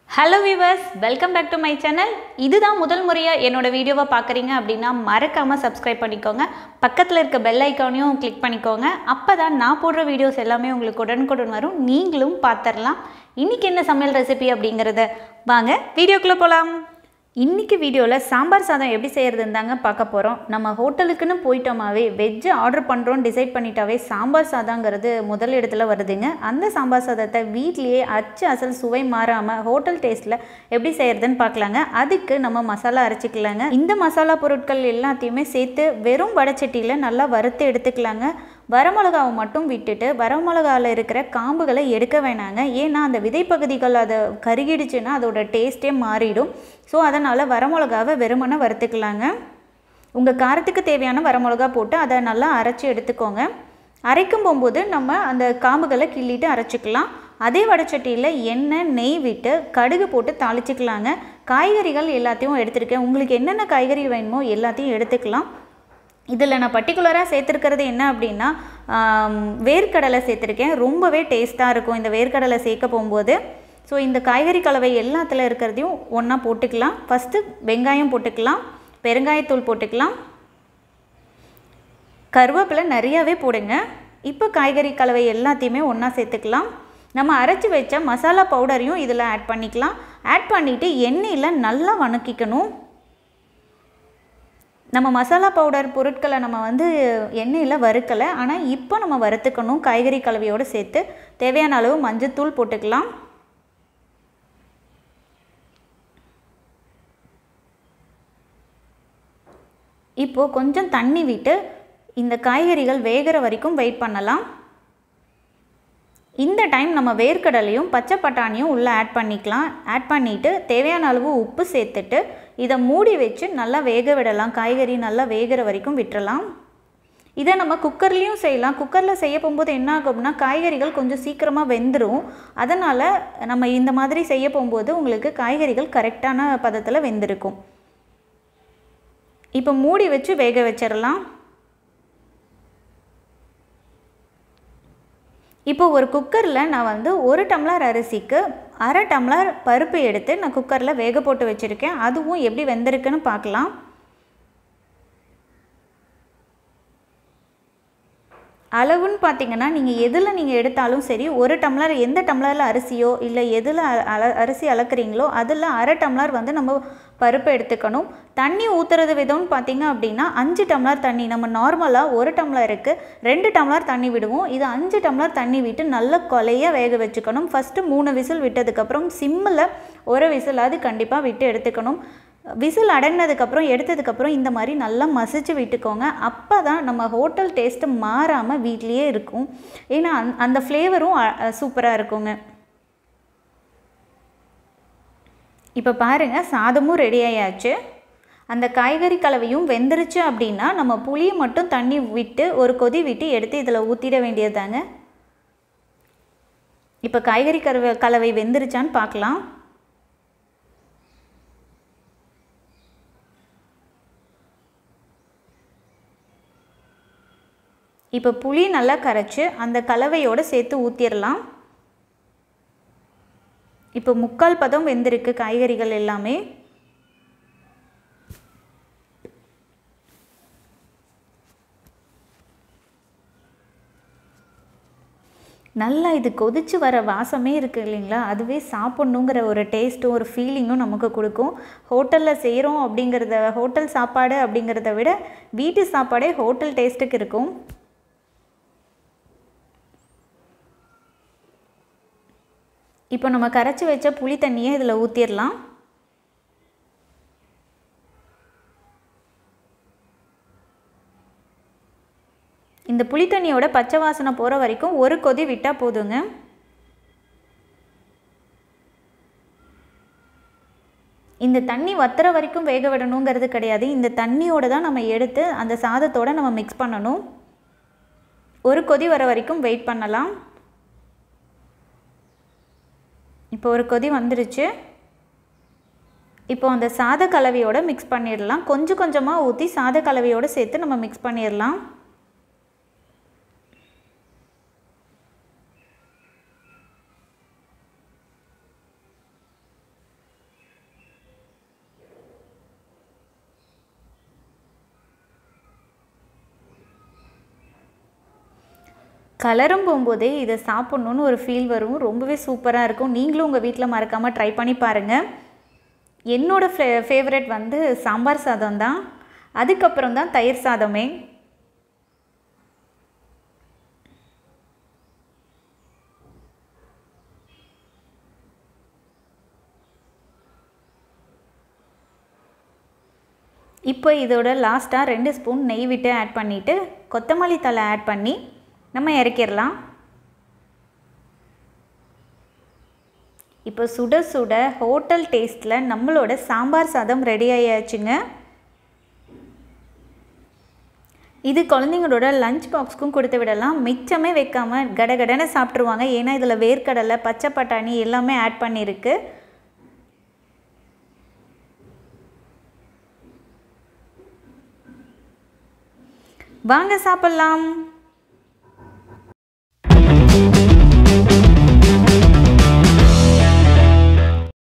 hello viewers welcome back to my channel இதுதான் முதல் முறையாக என்னோட வீடியோவை பார்க்குறீங்க அப்படின்னா மறக்காமல் சப்ஸ்கிரைப் பண்ணிக்கோங்க பக்கத்தில் இருக்க பெல் ஐக்கானையும் கிளிக் பண்ணிக்கோங்க அப்போ தான் நான் போடுற வீடியோஸ் எல்லாமே உங்களுக்கு உடனுக்குடன் வரும் நீங்களும் பார்த்துடலாம் இன்றைக்கி என்ன சமையல் ரெசிபி அப்படிங்கிறத வாங்க வீடியோக்குள்ளே போகலாம் இன்றைக்கி வீடியோவில் சாம்பார் சாதம் எப்படி செய்கிறதுன்னு தாங்க பார்க்க போகிறோம் நம்ம ஹோட்டலுக்குன்னு போயிட்டோமாவே வெஜ்ஜு ஆர்டர் பண்ணுறோம் டிசைட் பண்ணிட்டாவே சாம்பார் சாதங்கிறது முதல் இடத்துல வருதுங்க அந்த சாம்பார் சாதத்தை வீட்லேயே அச்சு அசல் சுவை மாறாமல் ஹோட்டல் டேஸ்ட்டில் எப்படி செய்கிறதுன்னு பார்க்கலாங்க அதுக்கு நம்ம மசாலா அரைச்சிக்கலாங்க இந்த மசாலா பொருட்கள் எல்லாத்தையுமே சேர்த்து வெறும் வடச்சட்டியில் நல்லா வறுத்து எடுத்துக்கலாங்க வரமிளகாவை மட்டும் விட்டுட்டு வரமிளகாவில் இருக்கிற காம்புகளை எடுக்க வேணாங்க ஏன்னா அந்த விதைப்பகுதிகள் அதை கருகிடுச்சுன்னா அதோட டேஸ்ட்டே மாறிடும் ஸோ அதனால் வரமிளகாவை வெறுமனை வறுத்துக்கலாங்க உங்கள் காரத்துக்கு தேவையான வரமிளகா போட்டு அதை நல்லா அரைச்சி எடுத்துக்கோங்க அரைக்கும் போகும்போது நம்ம அந்த காம்புகளை கிள்ளிட்டு அரைச்சிக்கலாம் அதே வடச்சட்டியில் எண்ணெய் நெய் விட்டு கடுகு போட்டு தாளிச்சிக்கலாங்க காய்கறிகள் எல்லாத்தையும் எடுத்துருக்கேன் உங்களுக்கு என்னென்ன காய்கறி வேணுமோ எல்லாத்தையும் எடுத்துக்கலாம் இதில் நான் பர்டிகுலராக சேர்த்துருக்கிறது என்ன அப்படின்னா ஆம், வேர்க்கடலை சேர்த்துருக்கேன் ரொம்பவே டேஸ்ட்டாக இருக்கும் இந்த வேர்க்கடலை சேர்க்க போகும்போது ஸோ இந்த காய்கறி கலவை எல்லாத்துல இருக்கிறதையும் ஒன்றா போட்டுக்கலாம் ஃபஸ்ட்டு வெங்காயம் போட்டுக்கலாம் பெருங்காயத்தூள் போட்டுக்கலாம் கருவேப்பிலை நிறையாவே போடுங்க இப்போ காய்கறி கலவை எல்லாத்தையுமே ஒன்றா சேர்த்துக்கலாம் நம்ம அரைச்சி வச்ச மசாலா பவுடரையும் இதில் ஆட் பண்ணிக்கலாம் ஆட் பண்ணிவிட்டு எண்ணெயில் நல்லா வணக்கிக்கணும் நம்ம மசாலா பவுடர் பொருட்களை நம்ம வந்து எண்ணெயில் வறுக்கலை ஆனால் இப்போ நம்ம வறுத்துக்கணும் காய்கறி கலவையோடு சேர்த்து தேவையான அளவு மஞ்சத்தூள் போட்டுக்கலாம் இப்போது கொஞ்சம் தண்ணி விட்டு இந்த காய்கறிகள் வேகிற வரைக்கும் வெயிட் பண்ணலாம் இந்த டைம் நம்ம வேர்க்கடலையும் பச்சை பட்டாணியும் உள்ளே ஆட் பண்ணிக்கலாம் ஆட் பண்ணிவிட்டு தேவையான அளவு உப்பு சேர்த்துட்டு இதை மூடி வச்சு நல்லா வேக விடலாம் காய்கறி நல்லா வேகிற வரைக்கும் விட்டுறலாம் இதை நம்ம குக்கர்லேயும் செய்யலாம் குக்கரில் செய்ய போகும்போது என்ன ஆகும்னா காய்கறிகள் கொஞ்சம் சீக்கிரமாக வெந்துடும் அதனால் நம்ம இந்த மாதிரி செய்ய போகும்போது உங்களுக்கு காய்கறிகள் கரெக்டான பதத்தில் வெந்திருக்கும் இப்போ மூடி வச்சு வேக வச்சிடலாம் இப்போ ஒரு குக்கரில் நான் வந்து ஒரு டம்ளர் அரிசிக்கு அரை டம்ளர் பருப்பு எடுத்து நான் குக்கரில் வேக போட்டு வச்சுருக்கேன் அதுவும் எப்படி வெந்திருக்குன்னு பார்க்கலாம் அளவுன்னு பார்த்தீங்கன்னா நீங்கள் எதில் நீங்கள் எடுத்தாலும் சரி ஒரு டம்ளர் எந்த டம்ளரில் அரிசியோ இல்லை எதில் அ- அல அரிசி அளக்குறீங்களோ அதில் அரை டம்ளர் வந்து நம்ம பருப்பு எடுத்துக்கணும் தண்ணி ஊற்றுறது விதம்னு பார்த்தீங்க அப்படின்னா அஞ்சு டம்ளர் தண்ணி நம்ம நார்மலாக ஒரு டம்ளருக்கு ரெண்டு டம்ளர் தண்ணி விடுவோம் இது அஞ்சு டம்ளர் தண்ணி விட்டு நல்ல கொலையாக வேக வச்சுக்கணும் ஃபஸ்ட்டு மூணு விசில் விட்டதுக்கப்புறம் சிம்மில் ஒரு விசில் அது கண்டிப்பாக விட்டு எடுத்துக்கணும் விசில் அடங்கினதுக்கப்புறம் எடுத்ததுக்கப்புறம் இந்த மாதிரி நல்லா மசிச்சு விட்டுக்கோங்க அப்போ தான் நம்ம ஹோட்டல் டேஸ்ட்டு மாறாமல் வீட்லேயே இருக்கும் ஏன்னா அந் அந்த ஃப்ளேவரும் சூப்பராக இருக்குங்க இப்போ பாருங்கள் சாதமும் ரெடி ஆயாச்சு அந்த காய்கறி கலவையும் வெந்துருச்சு அப்படின்னா நம்ம புளியை மட்டும் தண்ணி விட்டு ஒரு கொதி விட்டு எடுத்து இதில் ஊற்றிட வேண்டியதுதாங்க இப்போ காய்கறி கலவை கலவை வெந்துருச்சான்னு பார்க்கலாம் இப்போ புளி நல்லா கரைச்சி அந்த கலவையோடு சேர்த்து ஊற்றிடலாம் இப்போ முக்கால் பதம் வெந்திருக்கு காய்கறிகள் எல்லாமே நல்லா இது கொதிச்சு வர வாசமே இருக்குது இல்லைங்களா அதுவே சாப்பிட்ணுங்கிற ஒரு டேஸ்ட்டும் ஒரு ஃபீலிங்கும் நமக்கு கொடுக்கும் ஹோட்டலில் செய்கிறோம் அப்படிங்கிறத ஹோட்டல் சாப்பாடு அப்படிங்கிறத விட வீட்டு சாப்பாடே ஹோட்டல் டேஸ்ட்டுக்கு இருக்கும் இப்போ நம்ம கரைச்சி வச்ச புளி தண்ணியை இதில் ஊற்றிடலாம் இந்த புளி தண்ணியோட பச்சை வாசனை போகிற வரைக்கும் ஒரு கொதி விட்டால் போதுங்க இந்த தண்ணி வத்துற வரைக்கும் வேக விடணுங்கிறது கிடையாது இந்த தண்ணியோட தான் நம்ம எடுத்து அந்த சாதத்தோட நம்ம மிக்ஸ் பண்ணணும் ஒரு கொதி வர வரைக்கும் வெயிட் பண்ணலாம் இப்போ ஒரு கொதி வந்துருச்சு இப்போ அந்த சாத கலவையோட மிக்ஸ் பண்ணிடலாம் கொஞ்சம் கொஞ்சமாக ஊற்றி சாத கலவையோடு சேர்த்து நம்ம மிக்ஸ் பண்ணிடலாம் கலரும் போகும்போதே இதை சாப்பிட்ணுன்னு ஒரு ஃபீல் வரும் ரொம்பவே சூப்பராக இருக்கும் நீங்களும் உங்கள் வீட்டில் மறக்காமல் ட்ரை பண்ணி பாருங்கள் என்னோடய ஃபே ஃபேவரட் வந்து சாம்பார் சாதம் தான் அதுக்கப்புறம் தான் தயிர் சாதமே இப்போ இதோட லாஸ்ட்டாக ரெண்டு ஸ்பூன் நெய் விட்டு ஆட் பண்ணிவிட்டு கொத்தமல்லி தலை ஆட் பண்ணி நம்ம இறக்கிடலாம் இப்போ சுட சுட ஹோட்டல் டேஸ்ட்டில் நம்மளோட சாம்பார் சாதம் ரெடி ஆயாச்சுங்க இது குழந்தைங்களோட லஞ்ச் பாக்ஸ்க்கும் கொடுத்து விடலாம் மிச்சமே வைக்காமல் கடகடன்னு சாப்பிட்ருவாங்க ஏன்னா இதில் வேர்க்கடலை பச்சை பட்டாணி எல்லாமே ஆட் பண்ணியிருக்கு வாங்க சாப்பிட்லாம்